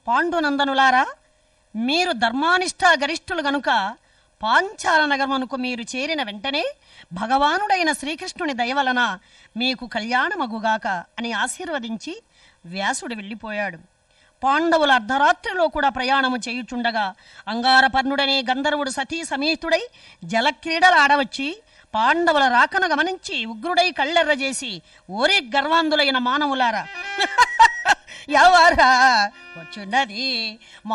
పాండునందనులారా మీరు ధర్మానిష్ట గరిష్ఠులు గనుక పాంచాల నగరమునకు మీరు చేరిన వెంటనే భగవానుడైన శ్రీకృష్ణుని దయవలన మీకు కళ్యాణమగుగాక అని ఆశీర్వదించి వ్యాసుడు వెళ్ళిపోయాడు పాండవుల అర్ధరాత్రిలో కూడా ప్రయాణము చేయుచుండగా అంగారపర్ణుడనే గంధర్వుడు సతీ సమేతుడై జలక్రీడలు ఆడవచ్చి పాండవుల రాకను గమనించి ఉగ్రుడై కళ్ళెర్రజేసి ఓరే గర్వాంధులైన మానవులారా ఎవరా వచ్చున్నది